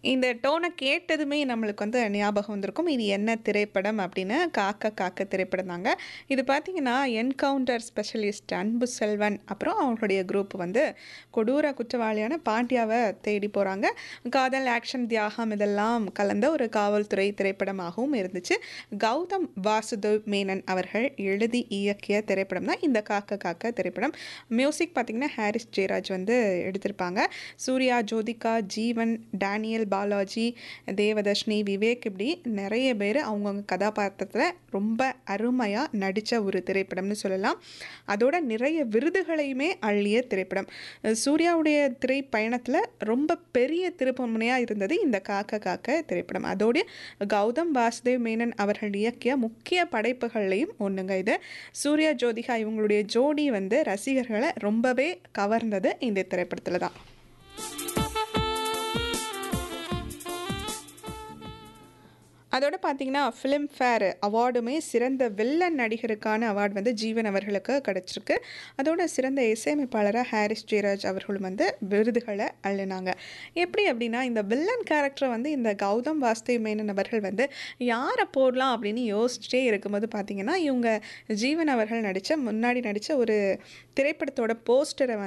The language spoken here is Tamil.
இந்த டோனை கேட்டதுமே நம்மளுக்கு வந்து ஞாபகம் வந்திருக்கும். இது என்ன திரைப்படம் அப்படின்னு, காக்க காக்க திரைப்படம் தாங்க. இது பார்த்தீங்கன்னா, என்கவுண்டர் ஸ்பெஷலிஸ்ட் அன்பு செல்வன், அப்புறம் அவங்களுடைய குரூப் வந்து கொடூர குற்றவாளியான பாண்டியாவ தேடி போறாங்க. காதல், ஆக்ஷன், தியாகம் இதெல்லாம் கலந்த ஒரு காவல்துறை திரைப்படமாகவும் இருந்துச்சு. கௌதம் வாசுதேவ் மேனன் அவர்கள் எழுதி இயக்கிய திரைப்படம் தான் இந்த காக்க காக்க திரைப்படம். மியூசிக் பார்த்தீங்கன்னா, ஹாரிஸ் ஜெயராஜ் வந்து எடுத்திருப்பாங்க. சூர்யா, ஜோதிகா, ஜீவன், டேனியல் பாலாஜி, தேவதர்ஷினி, விவேக் இப்படி நெறைய பேரு அவங்கவங்க கதாபாத்திரத்தில ரொம்ப அருமையா நடிச்ச ஒரு திரைப்படம்னு சொல்லலாம். அதோட நிறைய விருதுகளையுமே அள்ளிய திரைப்படம். சூர்யாவுடைய திரைப்பயணத்தில ரொம்ப பெரிய திருப்புமுனையா இருந்தது இந்த காக்க காக்க திரைப்படம். அதோடு கௌதம் வாசுதேவ் மேனன் அவர்கள் இயக்கிய முக்கிய படைப்புகள்லயும் ஒண்ணுங்க இது. சூர்யா, ஜோதிகா இவங்களுடைய ஜோடி வந்து ரசிகர்கள ரொம்பவே கவர்ந்தது இந்த திரைப்படத்தில தான். அதோட பார்த்தீங்கன்னா, ஃபிலிம்ஃபேர் அவார்டுமே சிறந்த வில்லன் நடிகருக்கான அவார்ட் வந்து ஜீவன் அவர்களுக்கு கிடைச்சிருக்கு. அதோட சிறந்த இசையமைப்பாளரா ஹாரிஸ் ஜெயராஜ் அவர்களும் வந்து விருதுகள அள்ளினாங்க. எப்படி அப்படின்னா, இந்த வில்லன் கேரக்டர வந்து இந்த கௌதம் வாசுதேவ் மேனன் அவர்கள் வந்து யார போடலாம் அப்படின்னு யோசிச்சுட்டே இருக்கும்போது பார்த்தீங்கன்னா, இவங்க ஜீவன் அவர்கள் நடிச்ச முன்னாடி நடிச்ச ஒரு திரைப்படத்தோட போஸ்டர வந்து